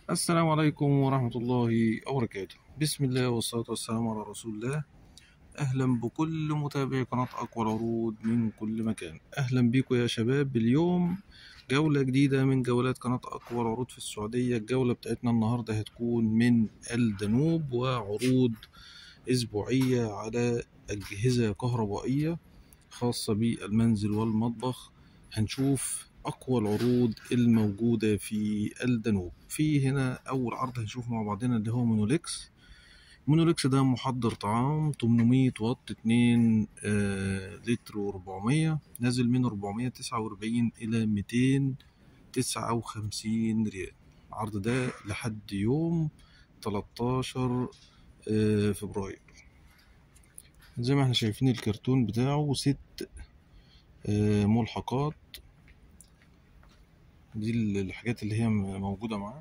السلام عليكم ورحمة الله وبركاته بسم الله والصلاة والسلام على رسول الله أهلا بكل متابعي قناة أقوى العروض من كل مكان أهلا بكم يا شباب اليوم جولة جديدة من جولات قناة أقوى العروض في السعودية الجولة بتاعتنا النهاردة هتكون من الدنوب وعروض أسبوعية على أجهزة كهربائية خاصة بالمنزل والمطبخ هنشوف أقوى العروض الموجودة في الدنوب في هنا أول عرض هنشوف مع بعضنا اللي هو مونوليكس مونوليكس ده محضر طعام 800 واط 2 آه لتر و400 نازل من 449 إلى 259 ريال العرض ده لحد يوم 13 آه فبراير زي ما احنا شايفين الكرتون بتاعه ست آه ملحقات دي الحاجات اللي هي موجودة معاه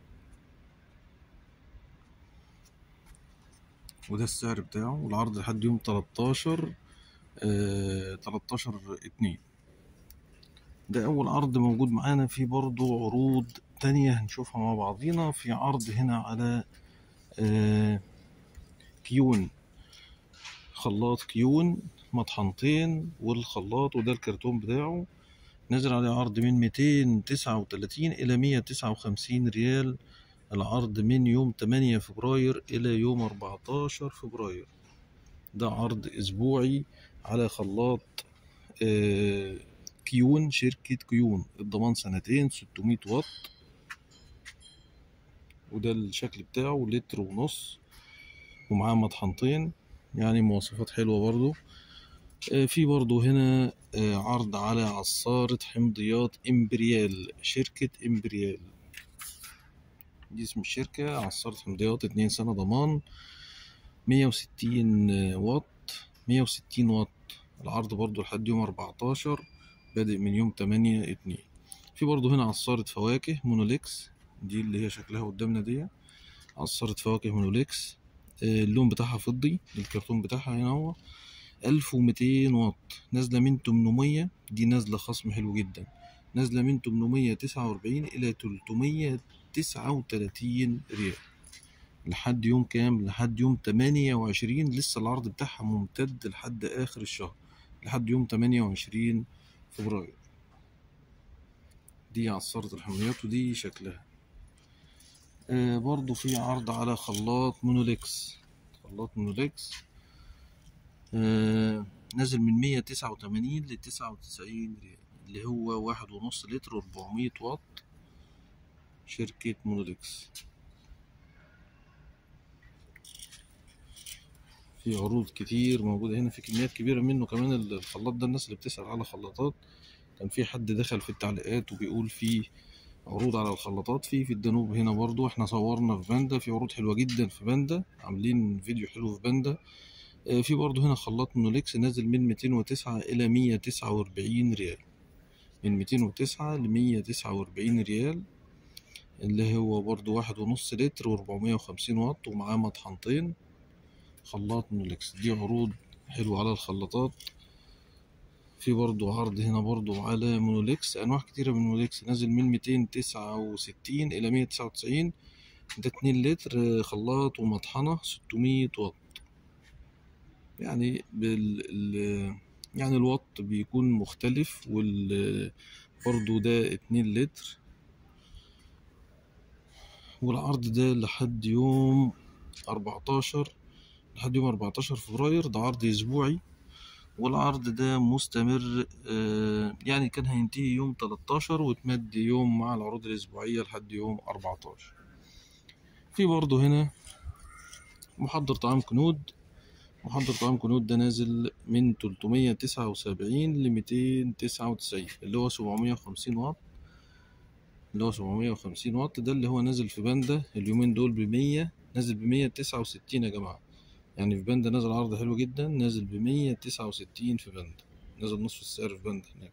وده السعر بتاعه والعرض لحد يوم 13 آه 13 اتنين ده أول عرض موجود معانا في برضو عروض تانية هنشوفها مع بعضينا في عرض هنا على آه كيون خلاط كيون مطحنتين والخلاط وده الكرتون بتاعه نزل عليه عرض من 239 إلى 159 ريال العرض من يوم 8 فبراير إلى يوم 14 فبراير ده عرض أسبوعي على خلاط آه كيون شركة كيون الضمان سنتين 600 واط وده الشكل بتاعه لتر ونص ومعاه مطحنتين يعني مواصفات حلوة برضو في برضو هنا عرض على عصارة حمضيات إمبريال شركة إمبريال دي اسم الشركة عصارة حمضيات اتنين سنة ضمان مية وستين واط مية وستين واط العرض برضو لحد يوم أربعتاشر بادئ من يوم تمانية اتنين في برضو هنا عصارة فواكه مونوليكس دي اللي هي شكلها قدامنا دي عصارة فواكه مونوليكس اللون بتاعها فضي الكرتون بتاعها هنا هو ألف ومتين واط نازلة من تمنمية دي نازلة خصم حلو جدا نازلة من تمنمية تسعة وأربعين إلى تلتمية تسعة وتلاتين ريال لحد يوم كام لحد يوم تمانية وعشرين لسه العرض بتاعها ممتد لحد آخر الشهر لحد يوم تمانية وعشرين فبراير دي عصارة الحمضيات ودي شكلها آه برضو في عرض على خلاط مونوليكس خلاط مونوليكس آه نازل من مية تسعة وتمانين لتسعة وتسعين ريال اللي هو واحد ونص لتر وأربعمية واط شركة مونوليكس في عروض كتير موجودة هنا في كميات كبيرة منه كمان الخلاط ده الناس اللي بتسأل على خلاطات كان في حد دخل في التعليقات وبيقول في عروض على الخلاطات في في الدنوب هنا برضو احنا صورنا في باندا في عروض حلوة جدا في باندا عاملين فيديو حلو في باندا في برضه هنا خلاط مونوليكس نازل من 209 إلى 149 ريال من 209 ل 149 ريال اللي هو برضه واحد ونص لتر وأربعمية وخمسين واط ومعاه مطحنتين خلاط مونوليكس دي عروض حلوة على الخلاطات في برضه عرض هنا برضه على مونوليكس أنواع كتيرة من مونوليكس نازل من ميتين تسعة وستين إلى مية تسعة وتسعين ده اتنين لتر خلاط ومطحنة ستمية واط يعني بال يعني الوات بيكون مختلف وال برضو ده اتنين لتر والعرض ده لحد يوم أربعتاشر لحد يوم أربعتاشر فبراير ده عرض أسبوعي والعرض ده مستمر يعني كان هينتهي يوم تلاتاشر وتمد يوم مع العروض الأسبوعية لحد يوم أربعتاشر في برضو هنا محضر طعام كنود محضر طعام كنود ده نازل من تلتمية تسعة وسبعين لميتين تسعة وتسعين اللي هو سبعمية وخمسين واط اللي هو سبعمية وخمسين واط ده اللي هو نازل في باندا اليومين دول بمية نازل بمية تسعة وستين يا جماعة يعني في باندا نازل عرض حلو جدا نازل بمية تسعة وستين في باندا نازل نصف السعر في باندا هناك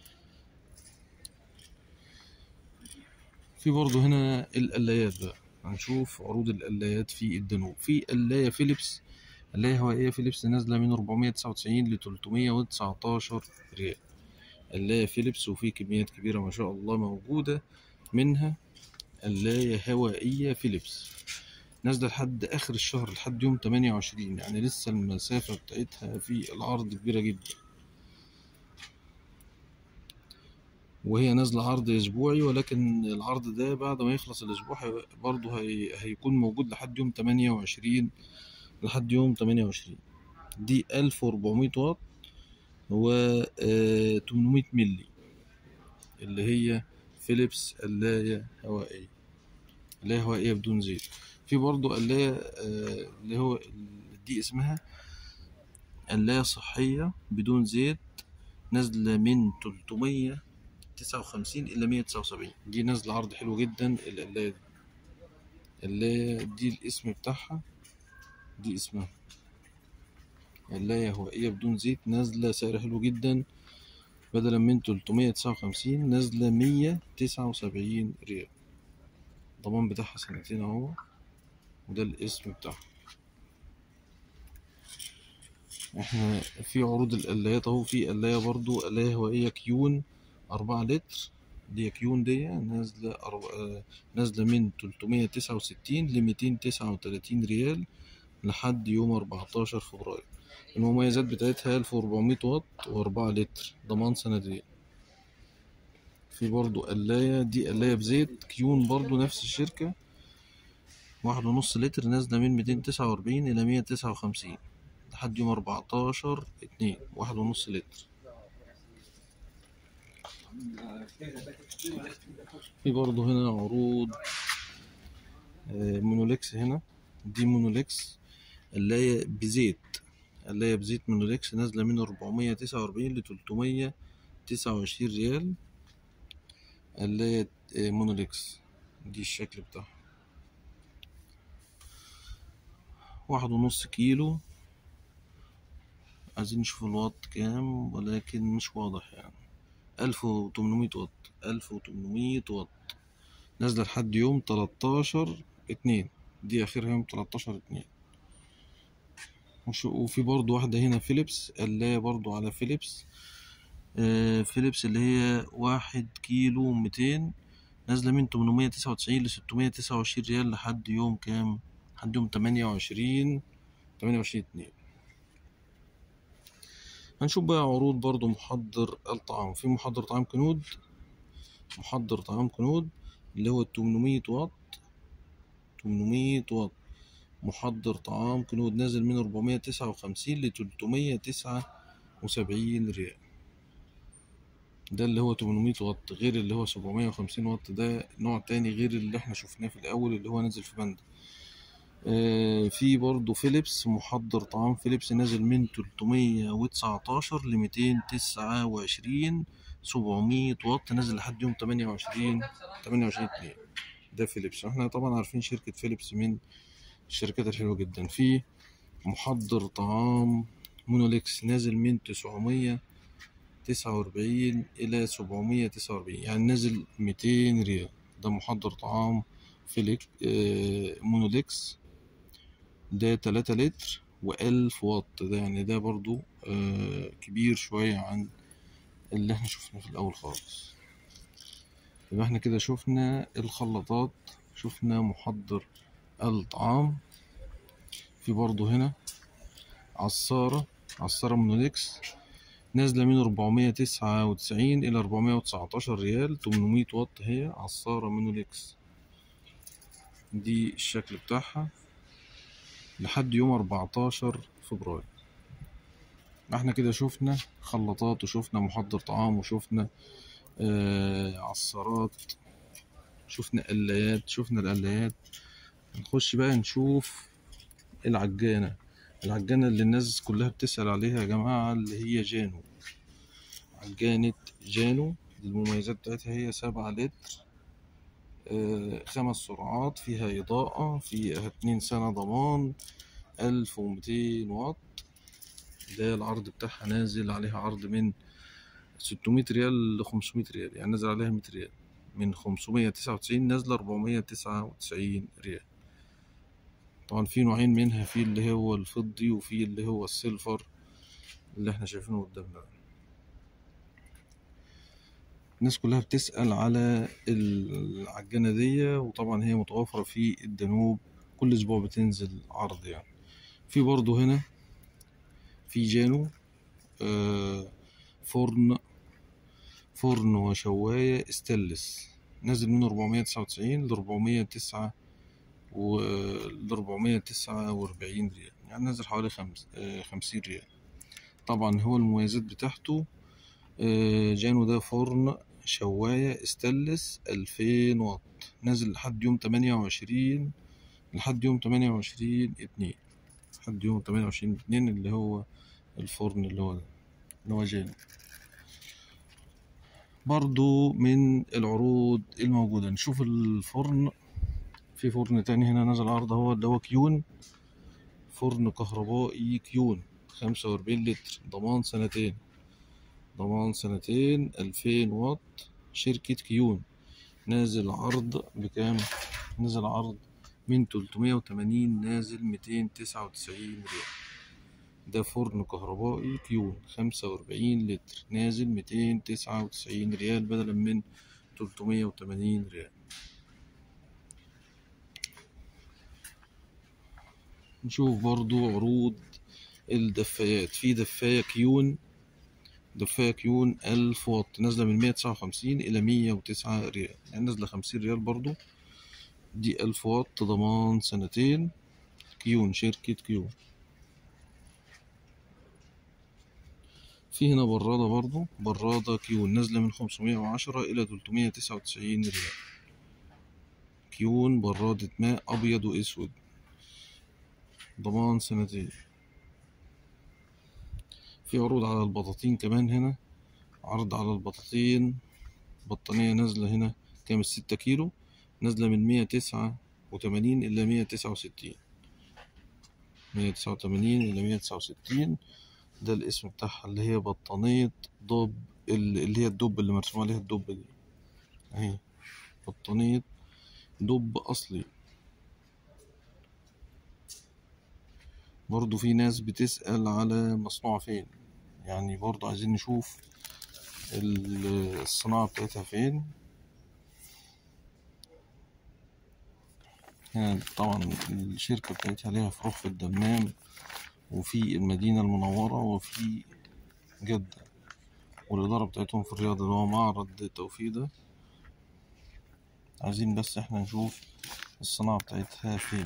في برضه هنا القلايات بقى هنشوف عروض القلايات في الدنوب في قلاية فيليبس اللي هوائية فيليبس نازلة من 499 ل 319 ريال اللي هي فيليبس وفي كميات كبيرة ما شاء الله موجودة منها قلاية هوائية فيليبس نازلة لحد آخر الشهر لحد يوم 28 يعني لسه المسافة بتاعتها في العرض كبيرة جدا وهي نازلة عرض أسبوعي ولكن العرض ده بعد ما يخلص الأسبوع هي- برضه هي... هيكون موجود لحد يوم 28 لحد يوم 28 دي 1400 واط و آه، 800 ملي اللي هي فيليبس قلاية هوائية قلاية هوائية بدون زيت في برضه قلاية آه، اللي هو دي اسمها قلاية صحية بدون زيت نازلة من 359 إلى 179 دي نازلة عرض حلو جدا القلاية دي القلاية دي الاسم بتاعها دي اسمها قلاية هوائية بدون زيت نازلة سعر حلو جدا بدلا من 359 نازلة 179 ريال الضمان بتاعها سنتين اهو وده الاسم بتاعها احنا في عروض القلايات اهو في قلاية برضو قلاية هوائية كيون أربعة لتر دي كيون دي نازلة أرب... آه، نازلة من 369 ل 239 ريال لحد يوم 14 فبراير المميزات بتاعتها 1400 واط وأربعة لتر ضمان سنتين في برضو قلاية دي قلاية بزيت كيون برضو نفس الشركة واحد ونص لتر نازلة من ميتين تسعة وأربعين إلى مية تسعة وخمسين لحد يوم أربعتاشر اتنين واحد ونص لتر في برضو هنا عروض آه، مونوليكس هنا دي مونوليكس قلاية بزيت قلاية بزيت مونوليكس نازلة من أربعمية تسعة وأربعين لتلتمية تسعة وعشرين ريال قلاية آه، مونوليكس دي الشكل بتاعها واحد ونص كيلو عايزين نشوف الوات كام ولكن مش واضح يعني ألف وتمنمية واط ألف وتمنمية واط نازلة لحد يوم تلاتاشر اتنين دي آخرها يوم تلاتاشر اتنين وش- وفي برضو واحدة هنا فيليبس قلاية برضو على فيليبس آه فيليبس اللي هي واحد كيلو ميتين نازلة من تمنمية تسعة وتسعين لستمية تسعة وعشرين ريال لحد يوم كام لحد يوم تمانية وعشرين تمانية وعشرين اتنين هنشوف بقى عروض برضو محضر الطعام في محضر طعام كنود محضر طعام كنود اللي هو 800 واط 800 واط محضر طعام كنود نازل من 459 ل 379 ريال ده اللي هو 800 واط غير اللي هو 750 واط ده نوع تاني غير اللي احنا شفناه في الأول اللي هو نازل في بند آه، في برضه فيليبس محضر طعام فيليبس نازل من 319 ل 229 700 واط نازل لحد يوم 28 28 2 ده فيليبس احنا طبعا عارفين شركة فيليبس من الشركات الحلوة جدا في محضر طعام مونوليكس نازل من 949 إلى 749 يعني نازل 200 ريال ده محضر طعام فيليك آه، مونوليكس ده تلاتة لتر وألف واط ده يعني ده برضو آه، كبير شوية عن اللي احنا شفناه في الأول خالص يبقى احنا كده شفنا الخلاطات شفنا محضر الطعام في برضو هنا عصارة عصارة مونوليكس نازلة من 499 إلى 419 ريال 800 واط هي عصارة مونوليكس دي الشكل بتاعها لحد يوم 14 فبراير احنا كده شفنا خلاطات وشفنا محضر طعام وشفنا آه عصارات شفنا قلايات شفنا القلايات نخش بقى نشوف العجانة العجانة اللي الناس كلها بتسأل عليها يا جماعة اللي هي جانو عجانة جانو المميزات بتاعتها هي سبعة لتر آه، خمس سرعات فيها إضاءة فيها اتنين سنة ضمان ألف ومتين واط ده العرض بتاعها نازل عليها عرض من ستمية ريال لخمسمية ريال يعني نازل عليها مية ريال من خمسمية تسعة وتسعين نازلة أربعمية تسعة وتسعين ريال طبعا في نوعين منها في اللي هو الفضي وفي اللي هو السيلفر اللي احنا شايفينه قدامنا ده. الناس كلها بتسأل على العجانة دي وطبعا هي متوفرة في الدانوب كل أسبوع بتنزل عرض يعني في برضه هنا في جانو آه، فرن فرن وشواية استانلس نازل من 499 ل 409 و ل 449 ريال يعني نازل حوالي خمس آه، 50 ريال طبعا هو المميزات بتاعته آه، جانو ده فرن شواية استانلس 2000 واط نازل لحد يوم 28 لحد يوم 28 اتنين لحد يوم 28 اتنين اللي هو الفرن اللي هو ده اللي هو جانو برضو من العروض الموجودة نشوف الفرن في فرن تاني هنا نازل عرض هو اللي هو كيون فرن كهربائي كيون خمسة وأربعين لتر ضمان سنتين ضمان سنتين ألفين واط شركة كيون نازل عرض بكام؟ نازل عرض من تلتمية وتمانين نازل ميتين تسعة وتسعين ريال ده فرن كهربائي كيون خمسة وأربعين لتر نازل ميتين تسعة وتسعين ريال بدلا من تلتمية وتمانين ريال نشوف برضو عروض الدفايات في دفاية كيون دفاية كيون ألف واط نازلة من مية تسعة وخمسين إلى مية وتسعة ريال يعني نازلة خمسين ريال برضو دي ألف واط ضمان سنتين كيون شركة كيون في هنا برادة برضو برادة كيون نازلة من خمسمية وعشرة إلى تلتمية تسعة وتسعين ريال كيون برادة ماء أبيض وأسود ضمان سنتين في عروض على البطاطين كمان هنا عرض على البطاطين بطانية نازلة هنا كام ستة كيلو نازلة من مية تسعة وتمانين إلى مية تسعة وستين مية تسعة وتمانين إلى مية تسعة وستين ده الاسم بتاعها اللي هي بطانية ضب اللي هي الدب اللي مرسوم عليها الدب دي اهي بطانية دب أصلي برضو في ناس بتسأل على مصنوعة فين يعني برضو عايزين نشوف ال- الصناعة بتاعتها فين هنا طبعا الشركة بتاعتها ليها فروع في الدمام وفي المدينة المنورة وفي جدة والإدارة بتاعتهم في الرياض اللي هو معرض توفيق ده عايزين بس احنا نشوف الصناعة بتاعتها فين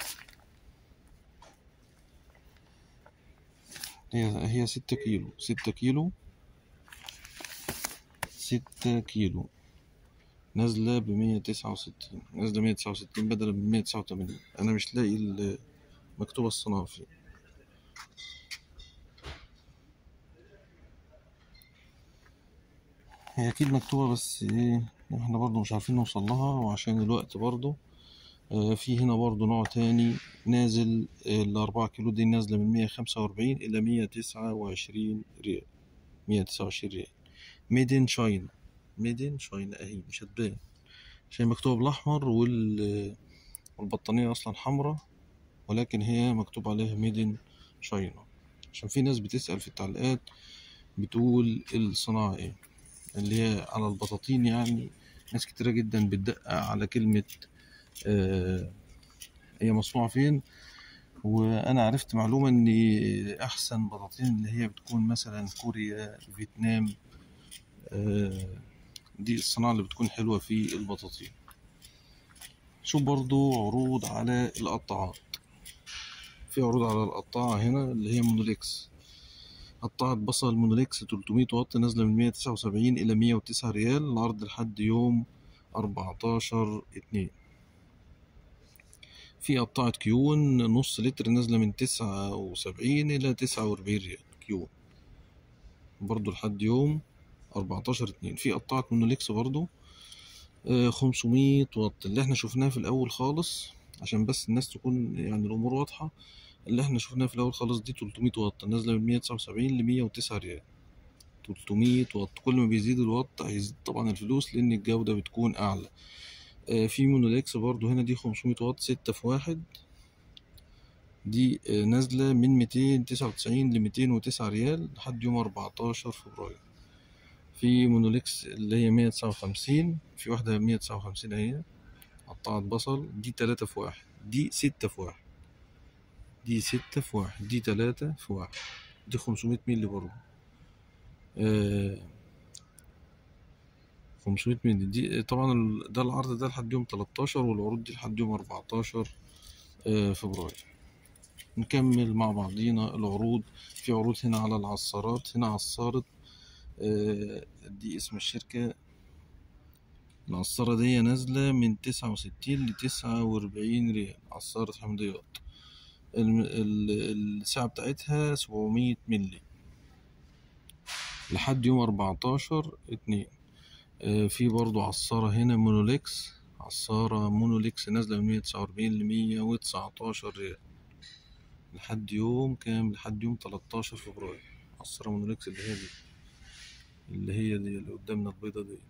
هي هي ستة كيلو ستة كيلو ستة كيلو نازلة بمية تسعة وستين نازلة مية تسعة وستين بدلا من مية تسعة وتمانين أنا مش لاقي ال- مكتوبة الصناعة فين هي أكيد مكتوبة بس إيه إحنا برضو مش عارفين نوصل لها وعشان الوقت برضو آه، في هنا برضو نوع تاني نازل آه، الأربعة كيلو دي نازلة من مية خمسة وأربعين إلى مية تسعة وعشرين ريال مية تسعة وعشرين ريال ميدين شاينا ميدين شاينا أهي مش هتبان عشان مكتوب بالأحمر وال والبطانية أصلا حمرا ولكن هي مكتوب عليها ميدين شاينا عشان في ناس بتسأل في التعليقات بتقول الصناعة ايه اللي هي على البطاطين يعني ناس كتيرة جدا بتدقق على كلمة آه هي مصنوعة فين وأنا عرفت معلومة إن أحسن بطاطين اللي هي بتكون مثلا كوريا فيتنام آه دي الصناعة اللي بتكون حلوة في البطاطين شوف برضو عروض على القطاعات في عروض على القطاعة هنا اللي هي مونوليكس قطاعة بصل مونوليكس 300 واط نازلة من 179 إلى 109 ريال العرض لحد يوم 14 اتنين في قطاعة كيون نص لتر نازلة من 79 إلى 49 ريال كيون برضو لحد يوم 14 اتنين في قطاعة مونوليكس برضو آه، 500 واط اللي احنا شفناه في الأول خالص عشان بس الناس تكون يعني الأمور واضحة اللي احنا شفناه في الأول خالص دي 300 واط نازلة من 179 ل 109 ريال 300 واط كل ما بيزيد الواط هيزيد طبعا الفلوس لأن الجودة بتكون أعلى آه، في مونوليكس برضو هنا دي 500 واط ستة في واحد دي آه، نازلة من 299 ل 209 ريال لحد يوم 14 فبراير في مونوليكس اللي هي مية تسعة وخمسين في واحدة مية تسعة وخمسين اهي قطعة بصل دي تلاتة في واحد دي ستة في واحد دي ستة في واحد دي تلاتة في واحد دي خمسمية مللي برضه آه خمسمية مللي دي طبعا ال- ده العرض ده لحد يوم تلاتاشر والعروض دي لحد يوم أربعتاشر آه فبراير نكمل مع بعضينا العروض في عروض هنا على العصارات هنا عصارة آه، دي اسم الشركة العصارة دي نازلة من تسعة وستين لتسعة وأربعين ريال عصارة حمضيات الم- ال- السعة بتاعتها سبعمية ملي لحد يوم أربعتاشر اتنين آه، في برضو عصارة هنا مونوليكس عصارة مونوليكس نازلة من مية تسعة وأربعين لمية وتسعتاشر ريال لحد يوم كام لحد يوم تلاتاشر فبراير عصارة مونوليكس اللي هي دي اللي هي دي اللي قدامنا البيضة دي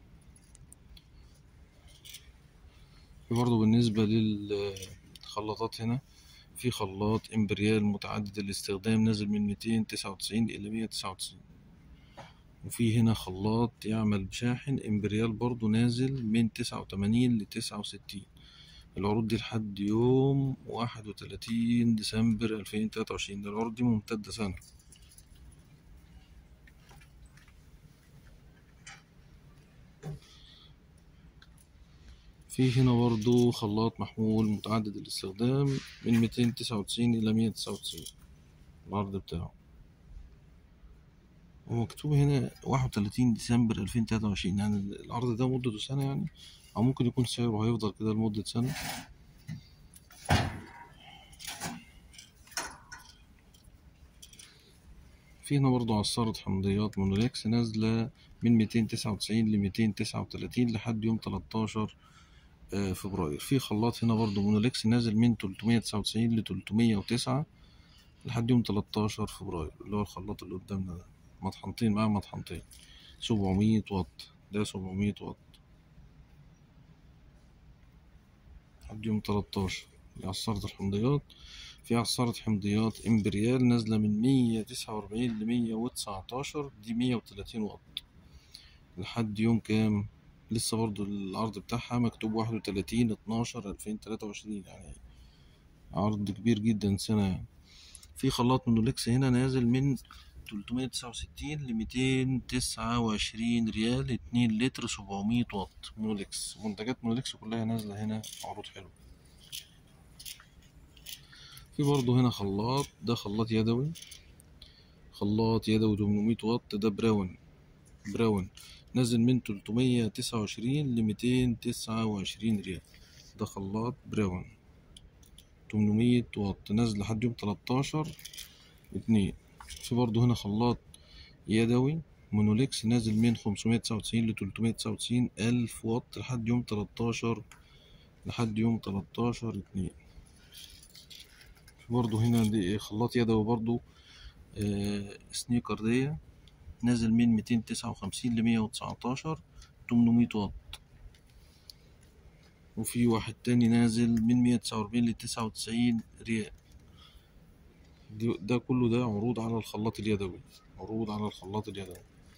في برضه بالنسبة للخلاطات هنا في خلاط امبريال متعدد الاستخدام نازل من ميتين تسعة وتسعين إلى مية تسعة وتسعين وفي هنا خلاط يعمل بشاحن امبريال برضه نازل من تسعة وتمانين لتسعة وستين العروض دي لحد يوم واحد وتلاتين ديسمبر ألفين تلاتة وعشرين العروض دي ممتدة سنة في هنا برضو خلاط محمول متعدد الاستخدام من ميتين تسعة وتسعين إلى مية تسعة وتسعين العرض بتاعه ومكتوب هنا واحد وتلاتين ديسمبر ألفين تلاتة وعشرين يعني العرض ده مدته سنة يعني أو ممكن يكون سعره هيفضل كده لمدة سنة في هنا برضو عصارة حمضيات مونوليكس نازلة من ميتين تسعة وتسعين لميتين تسعة وتلاتين لحد يوم تلاتاشر آه، فبراير في خلاط هنا برضو مونوليكس نازل من تلتمية تسعة وتسعين لتلتمية وتسعة لحد يوم تلاتاشر فبراير اللي هو الخلاط اللي قدامنا ده مطحنتين معاه مطحنتين سبعمية واط ده سبعمية واط لحد يوم تلاتاشر دي عصارة الحمضيات في عصارة حمضيات امبريال نازلة من مية تسعة وأربعين لمية وتسعتاشر دي مية وتلاتين واط لحد يوم كام لسه برضو العرض بتاعها مكتوب واحد وتلاتين اتناشر ألفين تلاتة وعشرين يعني عرض كبير جدا سنة يعني في خلاط مونوليكس هنا نازل من تلتمية تسعة وستين لميتين تسعة وعشرين ريال اتنين لتر سبعمية واط مونوليكس منتجات مونوليكس كلها نازلة هنا عروض حلوة في برضه هنا خلاط ده خلاط يدوي خلاط يدوي 800 واط ده براون براون نازل من 329 ل 229 ريال ده خلاط براون 800 واط نازل لحد يوم 13 اتنين في برضه هنا خلاط يدوي مونوليكس نازل من 599 ل 399 ألف واط لحد يوم 13 لحد يوم 13 اتنين في برضه هنا دي خلاط يدوي برضه آه سنيكر دي نازل من 259 ل 119 800 واط وفي واحد تاني نازل من 149 ل 99 ريال دي- ده كله ده عروض على الخلاط اليدوي عروض على الخلاط اليدوي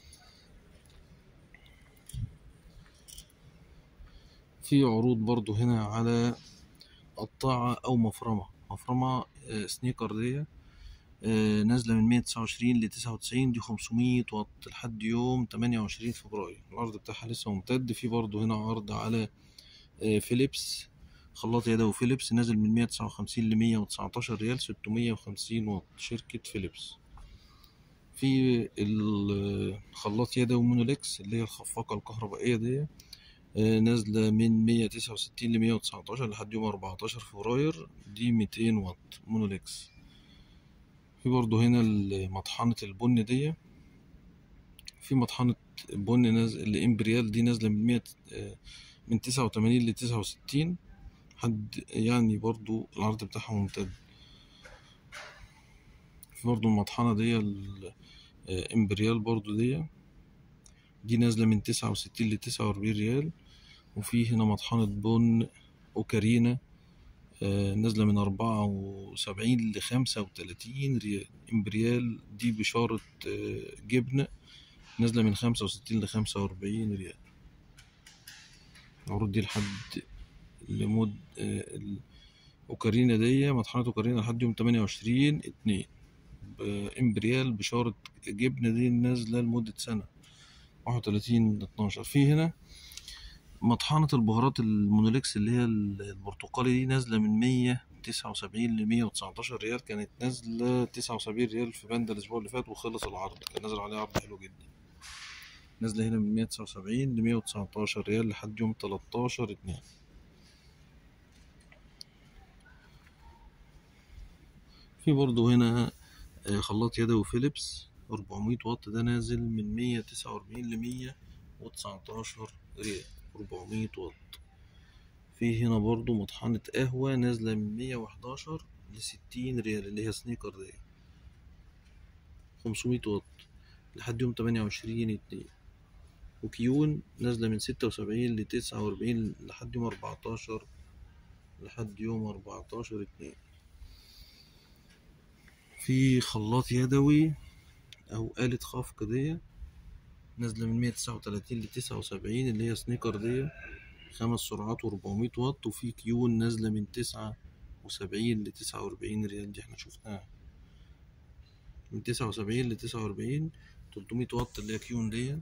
في عروض برضو هنا على قطاعة أو مفرمة مفرمة آه، سنيكر دي آه، نازلة من 129 ل 99 دي 500 واط لحد يوم 28 فبراير العرض بتاعها لسه ممتد في برضو هنا عرض على آه، فيليبس خلاط يدوي فيليبس نازل من 159 ل 119 ريال 650 واط شركة فيليبس في الخلاط يدوي مونوليكس اللي هي الخفاقة الكهربائية دي آه، نازلة من 169 ل 119 لحد يوم 14 فبراير دي 200 واط مونوليكس في برضو هنا مطحنة البن دي في مطحنة بن نازل الإمبريال دي نازلة من 100 آه، من 89 ل 69 حد يعني برضو العرض بتاعها ممتد في برضو المطحنة دي الإمبريال برضو دي دي نازلة من 69 ل 49 ريال وفي هنا مطحنة بن أوكارينا آه، نازلة من أربعة وسبعين لخمسة وتلاتين ريال إمبريال دي بشارة آه، جبن نازلة من خمسة وستين لخمسة وأربعين ريال العروض دي لحد لمد آه، ال- أوكارينا دي مطحنة أوكارينا لحد يوم تمانية وعشرين اتنين بإمبريال بشارة جبنة دي نازلة لمدة سنة واحد وتلاتين اتناشر في هنا مطحنة البهارات المونوليكس اللي هي البرتقالي دي نازلة من مية تسعة وسبعين لمية وتسعتاشر ريال كانت نازلة تسعة وسبعين ريال في باندا الأسبوع اللي فات وخلص العرض كان نازل عليه عرض حلو جدا نازلة هنا من مية تسعة وسبعين لمية وتسعتاشر ريال لحد يوم تلاتاشر اتنين في برضه هنا آه، خلاط يدوي فيليبس 400 واط ده نازل من 149 ل 119 ريال 400 واط في هنا برضه مطحنة قهوة نازلة من 111 ل 60 ريال اللي هي سنيكر دي 500 واط لحد يوم 28 اتنين وكيون نازلة من 76 ل 49 لحد يوم 14 لحد يوم 14 اتنين في خلاط يدوي أو آلة خفق دي نازلة من 139 ل 79 اللي هي سنيكر دي خمس سرعات وربعمية واط وفي كيون نازلة من تسعة وسبعين لتسعة وأربعين ريال دي احنا شفناها من تسعة وسبعين لتسعة وأربعين تلتمية واط اللي هي كيون دي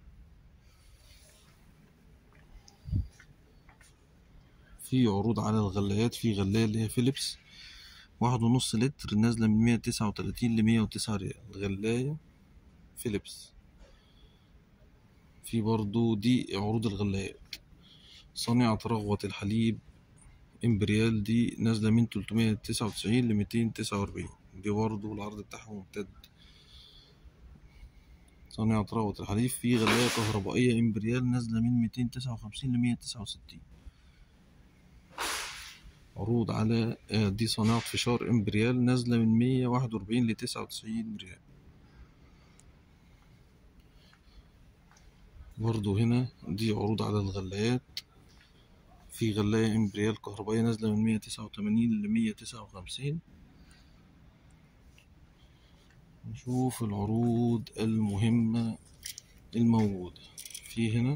في عروض على الغلايات في غلاية اللي هي فيليبس واحد ونص لتر نازلة من مية تسعة وتلاتين لمية وتسعة ريال غلاية فيليبس في برضو دي عروض الغلايات صانعة رغوة الحليب امبريال دي نازلة من تلتمية تسعة وتسعين لميتين تسعة وأربعين دي برضو العرض بتاعها ممتد صانعة رغوة الحليب في غلاية كهربائية امبريال نازلة من ميتين تسعة وخمسين لمية تسعة وستين عروض على آه، دي صناعة فشار امبريال نازلة من مية واحد وأربعين لتسعة وتسعين ريال برضو هنا دي عروض على الغلايات في غلاية امبريال كهربائية نازلة من مية تسعة وتمانين لمية تسعة وخمسين نشوف العروض المهمة الموجودة في هنا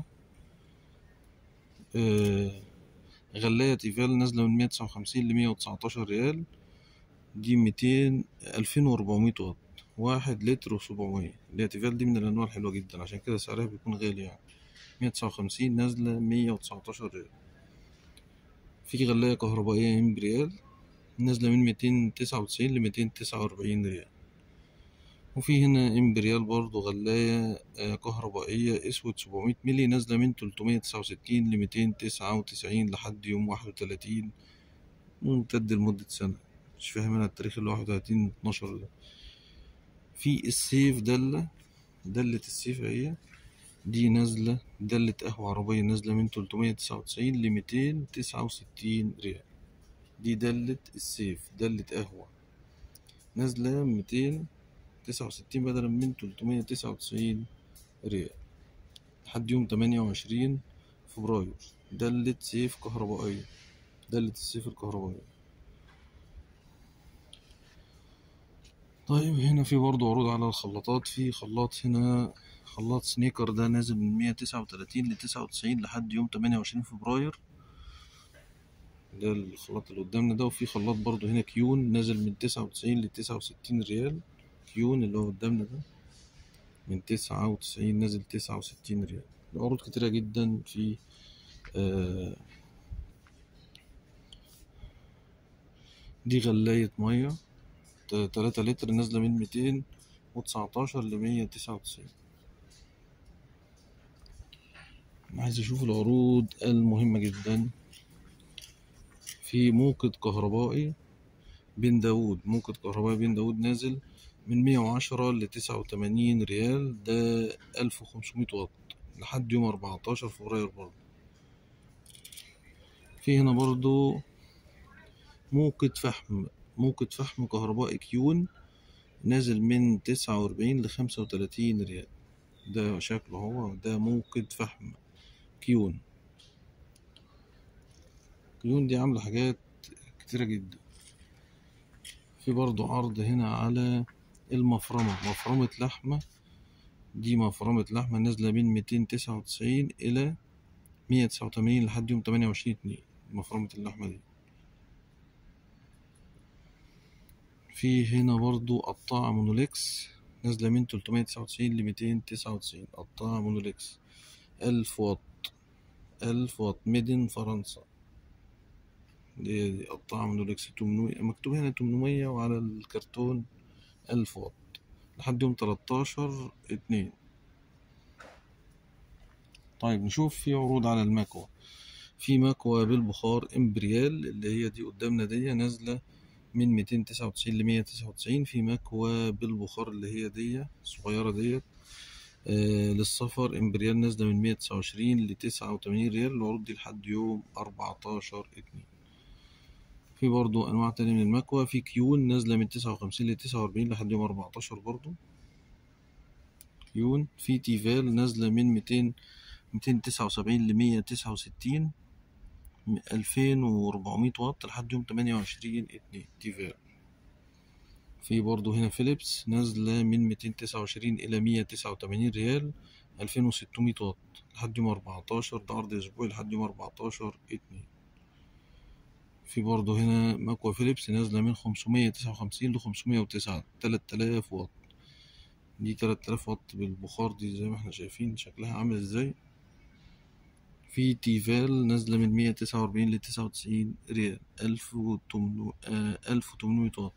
آه غلاية تيفال نازلة من مية تسعة وخمسين لمية وتسعتاشر ريال دي ميتين ألفين وأربعمية واط واحد لتر وسبعمية اللي هي تيفال دي من الأنواع الحلوة جدا عشان كده سعرها بيكون غالي يعني مية تسعة وخمسين نازلة مية وتسعتاشر ريال في غلاية كهربائية امبريال نازلة من ميتين تسعة وتسعين لميتين تسعة وأربعين ريال وفي هنا امبريال برضو غلاية آه، كهربائية اسود 700 ملي نازلة من 369 ل 299 لحد يوم 31 ممتد لمدة سنة مش فاهم انا التاريخ اللي 31 12 ده في السيف دلة دلة السيف اهي دي نازلة دلة قهوة عربية نازلة من 399 ل 269 ريال دي دلة السيف دلة قهوة نازلة 200 تسعة وستين بدلا من تلتمية تسعة وتسعين ريال لحد يوم تمانية وعشرين فبراير دلة سيف كهربائية دلة السيف الكهربائية طيب هنا في برضه عروض على الخلاطات في خلاط هنا خلاط سنيكر ده نازل من مية تسعة وتلاتين لتسعة وتسعين لحد يوم تمانية وعشرين فبراير ده الخلاط اللي قدامنا ده وفي خلاط برضه هنا كيون نازل من تسعة وتسعين لتسعة وستين ريال كيون اللي هو قدامنا ده من تسعة وتسعين نازل تسعة وستين ريال عروض كتيرة جدا في آه دي غلاية مية ت- تلاتة لتر نازلة من ميتين وتسعتاشر لمية تسعة وتسعين عايز أشوف العروض المهمة جدا في موقد كهربائي بن داود موقد كهربائي بن داود نازل من مية وعشرة لتسعة وتمانين ريال ده ألف وخمسمية واط لحد يوم أربعتاشر فبراير برضه في هنا برضو موقد فحم موقد فحم كهربائي كيون نازل من تسعة وأربعين لخمسة وتلاتين ريال ده شكله هو ده موقد فحم كيون كيون دي عاملة حاجات كتيرة جدا في برضو عرض هنا على المفرمة مفرمة لحمة دي مفرمة لحمة نازلة من ميتين تسعة وتسعين إلى مية تسعة وتمانين لحد يوم تمانية وعشرين اتنين مفرمة اللحمة دي في هنا برضو قطاعة مونوليكس نازلة من تلتمية تسعة وتسعين لميتين تسعة وتسعين قطاعة مونوليكس ألف واط ألف واط ميدن فرنسا دي, دي قطاعة مونوليكس تمنمية مكتوب هنا تمنمية وعلى الكرتون ألف واط لحد يوم تلاتاشر اتنين طيب نشوف في عروض على المكوى في مكوى بالبخار امبريال اللي هي دي قدامنا دي نازلة من ميتين تسعة وتسعين لمية تسعة وتسعين في مكوى بالبخار اللي هي دي الصغيرة ديت آه للسفر امبريال نازلة من مية تسعة وعشرين لتسعة وتمانين ريال العروض دي لحد يوم أربعتاشر اتنين في برضو أنواع تانية من المكوى في كيون نازلة من تسعة وخمسين لتسعة وأربعين لحد يوم أربعتاشر برضو كيون في تيفال نازلة من ميتين ميتين تسعة وسبعين لمية تسعة وستين ألفين وربعمية واط لحد يوم تمانية وعشرين اتنين تيفال في برضو هنا فيليبس نازلة من ميتين تسعة وعشرين إلى مية تسعة وتمانين ريال ألفين وستمية واط لحد يوم أربعتاشر ده عرض أسبوعي لحد يوم أربعتاشر اتنين في برضه هنا مكوى فيليبس نازلة من خمسمية تسعة وخمسين لخمسمية وتسعة تلات آلاف واط دي تلات آلاف واط بالبخار دي زي ما احنا شايفين شكلها عامل ازاي في تيفال نازلة من مية تسعة وأربعين لتسعة وتسعين ريال ألف وتمنمية ألف وتمنمية واط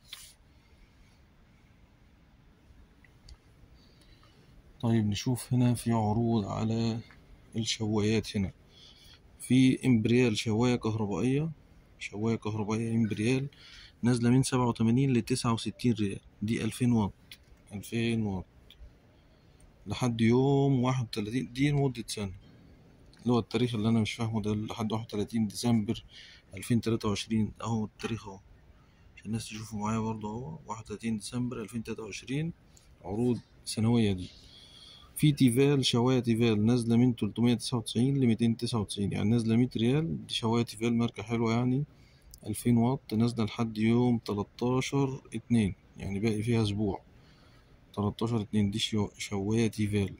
طيب نشوف هنا في عروض على الشوايات هنا في امبريال شواية كهربائية شواية كهربائية امبريال نازلة من سبعة وتمانين لتسعة وستين ريال دي ألفين واط ألفين واط لحد يوم واحد وتلاتين دي لمدة سنة اللي هو التاريخ اللي أنا مش فاهمه ده لحد واحد وتلاتين ديسمبر ألفين تلاتة وعشرين أهو التاريخ أهو عشان الناس تشوفوا معايا برضه أهو واحد وتلاتين ديسمبر ألفين تلاتة وعشرين عروض سنوية دي في تيفال شواية تيفال نازلة من تلتمية تسعة وتسعين لميتين تسعة وتسعين يعني نازلة مية ريال دي شواية تيفال ماركة حلوة يعني ألفين واط نازلة لحد يوم تلاتاشر اتنين يعني باقي فيها أسبوع تلاتاشر اتنين دي شو- شواية تيفال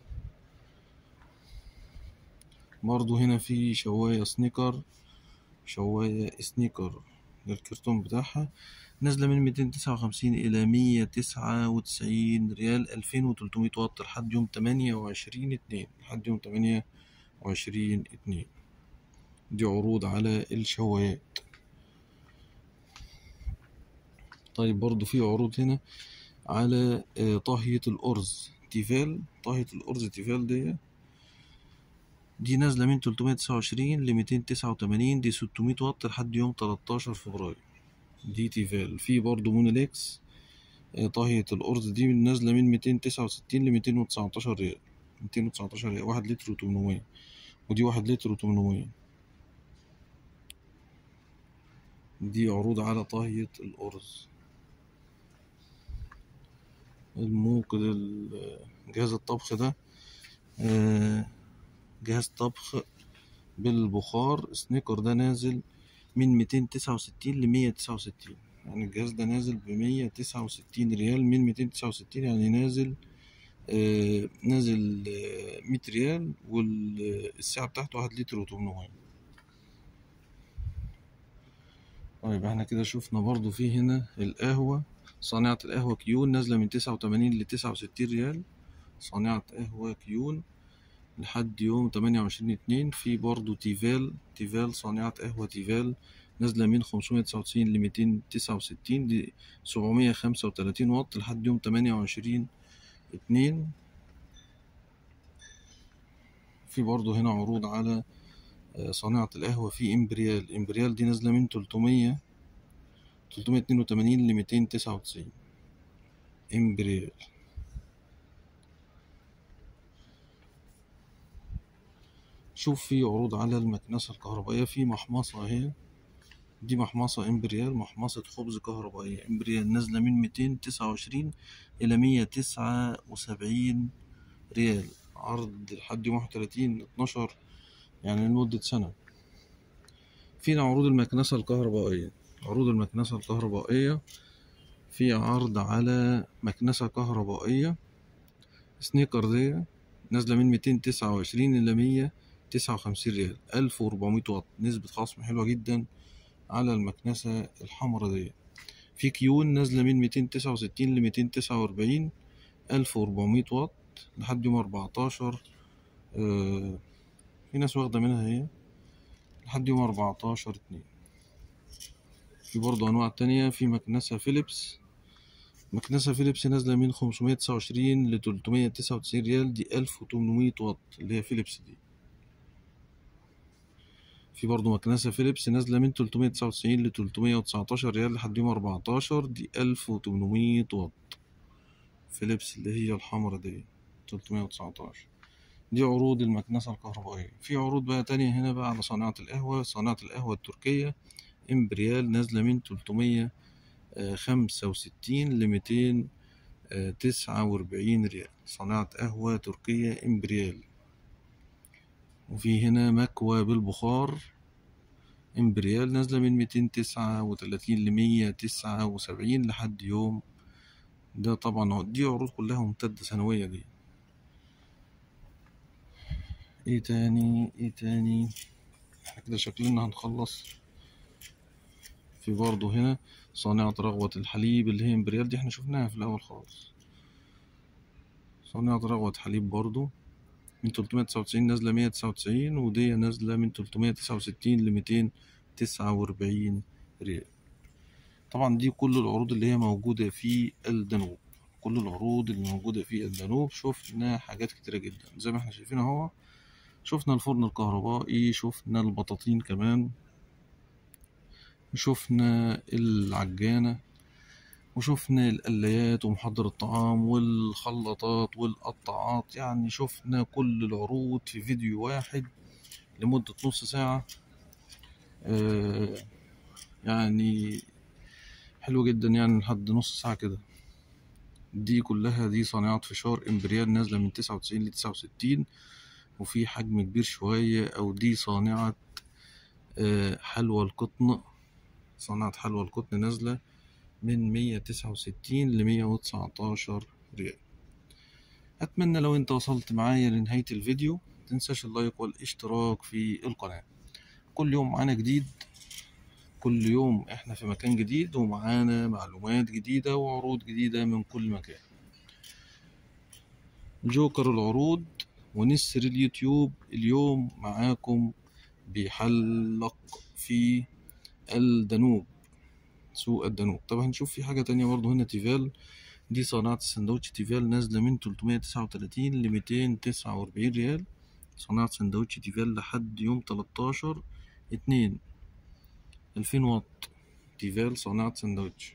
برضو هنا في شواية سنيكر شواية سنيكر الكرتون بتاعها نازلة من ميتين تسعة وخمسين إلى مية تسعة وتسعين ريال ألفين وتلتمية واط لحد يوم تمانية وعشرين اتنين لحد يوم تمانية وعشرين اتنين دي عروض على الشوايات طيب برضو في عروض هنا على آه، طاهية الأرز تيفال طاهية الأرز تيفال دي دي نازلة من تلتمية تسعة وعشرين لميتين تسعة وتمانين دي ستمية واط لحد يوم تلاتاشر فبراير دي تيفال في برضه مونوليكس آه، طاهية الأرز دي نازلة من ميتين تسعة وستين لميتين وتسعتاشر ريال ميتين وتسعتاشر ريال واحد لتر وتمنمية ودي واحد لتر وتمنمية دي عروض على طاهية الأرز الموقد ال- جهاز الطبخ ده آه، جهاز طبخ بالبخار سنيكر ده نازل من ميتين تسعة وستين لمية تسعة وستين يعني الجهاز ده نازل بمية تسعة وستين ريال من ميتين تسعة وستين يعني نازل آه نازل آه مية ريال والسعر بتاعته واحد لتر وتمنمية طيب احنا كده شفنا برضو في هنا القهوة صانعة القهوة كيون نازلة من تسعة وتمانين لتسعة وستين ريال صانعة قهوة كيون لحد يوم تمانية وعشرين اتنين في برضو تيفال تيفال صانعة قهوة تيفال نازلة من خمسمية تسعة وتسعين لميتين تسعة وستين دي سبعمية خمسة وتلاتين واط لحد يوم تمانية وعشرين اتنين في برضو هنا عروض على آه، صانعة القهوة في امبريال امبريال دي نازلة من تلتمية تلتمية اتنين وتمانين لميتين تسعة وتسعين امبريال شوف في عروض على المكنسة الكهربائية في محمصة اهي دي محمصة امبريال محمصة خبز كهربائية امبريال نازلة من ميتين تسعة وعشرين إلى مية تسعة وسبعين ريال عرض لحد يوم واحد وتلاتين اتناشر يعني لمدة سنة فينا عروض المكنسة الكهربائية عروض المكنسة الكهربائية في عرض على مكنسة كهربائية سنيكر دي نازلة من ميتين تسعة وعشرين إلى مية تسعة وخمسين ريال ألف وربعمية واط نسبة خصم حلوة جدا على المكنسة الحمرا دي في كيون نازلة من ميتين تسعة وستين لميتين تسعة وأربعين ألف وربعمية واط لحد يوم أربعتاشر آه في ناس واخدة منها هي لحد يوم أربعتاشر اتنين في برضه أنواع تانية في مكنسة فيليبس مكنسة فيليبس نازلة من خمسمية تسعة وعشرين لتلتمية تسعة وتسعين ريال دي ألف وتمنمية واط اللي هي فيليبس دي في برضه مكنسة فيليبس نازلة من تلتمية تسعة وتسعين لتلتمية وتسعتاشر ريال لحد يوم أربعتاشر دي ألف وتمنمية واط فيليبس اللي هي الحمرا دي تلتمية وتسعتاشر دي عروض المكنسة الكهربائية في عروض بقى تانية هنا بقى على صناعة القهوة صناعة القهوة التركية إمبريال نازلة من تلتمية خمسة وستين لميتين تسعة وأربعين ريال صناعة قهوة تركية إمبريال وفي هنا مكوى بالبخار إمبريال نازلة من ميتين تسعة وتلاتين لمية تسعة وسبعين لحد يوم ده طبعا دي عروض كلها ممتدة سنوية دي ايه تاني ايه تاني احنا كده شكلنا هنخلص في برضه هنا صانعة رغوة الحليب اللي هي امبريال دي احنا شفناها في الأول خالص صانعة رغوة حليب برضه من تلتمية تسعة وتسعين نازلة مية تسعة وتسعين ودي نازلة من تلتمية تسعة وستين لميتين تسعة وأربعين ريال طبعا دي كل العروض اللي هي موجودة في الدانوب كل العروض اللي موجودة في الدانوب شفنا حاجات كتيرة جدا زي ما احنا شايفين اهو شفنا الفرن الكهربائي شفنا البطاطين كمان شفنا العجانة وشفنا القلايات ومحضر الطعام والخلاطات والقطاعات يعني شفنا كل العروض في فيديو واحد لمدة نص ساعة آه يعني حلو جدا يعني لحد نص ساعة كده دي كلها دي صناعات فشار امبريال نازلة من تسعة وتسعين لتسعة وستين وفي حجم كبير شوية أو دي صانعة آه حلوى القطن صناعة حلوى القطن نازلة من مية تسعة وستين لمية وتسعتاشر ريال أتمنى لو أنت وصلت معايا لنهاية الفيديو متنساش اللايك والاشتراك في القناة كل يوم معانا جديد كل يوم احنا في مكان جديد ومعانا معلومات جديدة وعروض جديدة من كل مكان جوكر العروض ونسر اليوتيوب اليوم معاكم بيحلق في الدانوب سوق الدانوب طب هنشوف في حاجة تانية برضه هنا تيفال دي صناعة السندوتش تيفال نازلة من تلتمية تسعة وتلاتين لميتين تسعة وأربعين ريال صناعة سندوتش تيفال لحد يوم تلاتاشر اتنين ألفين واط تيفال صناعة سندوتش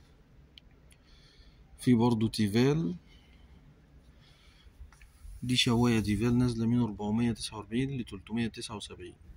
في برضه تيفال دي شواية تيفال نازلة من أربعمية تسعة وأربعين لتلتمية تسعة وسبعين